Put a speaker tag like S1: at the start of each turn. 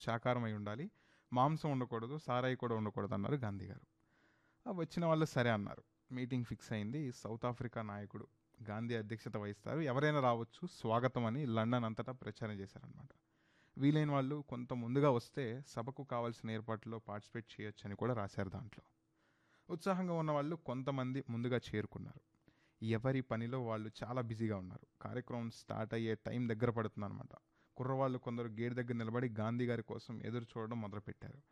S1: శాకాహారం అయి ఉండాలి మాంసం ఉండకూడదు సారాయి కూడా ఉండకూడదు అన్నారు గాంధీ గారు ఆ వచ్చిన వాళ్ళు సరే అన్నారు మీటింగ్ ఫిక్స్ అయింది సౌత్ ఆఫ్రికా నాయకుడు గాంధీ అధ్యక్షత వహిస్తారు ఎవరైనా రావచ్చు స్వాగతం అని లండన్ అంతటా ప్రచారం చేశారనమాట వీలైన వాళ్ళు కొంత ముందుగా వస్తే సభకు కావాల్సిన ఏర్పాట్లో పార్టిసిపేట్ చేయొచ్చు అని కూడా రాశారు దాంట్లో ఉత్సాహంగా ఉన్న వాళ్ళు కొంతమంది ముందుగా చేరుకున్నారు ఎవరి పనిలో వాళ్ళు చాలా బిజీగా ఉన్నారు కార్యక్రమం స్టార్ట్ అయ్యే టైం దగ్గర పడుతుందన్నమాట కుర్రవాళ్ళు కొందరు గేట్ దగ్గర నిలబడి గాంధీ గారి కోసం ఎదురు చూడడం మొదలుపెట్టారు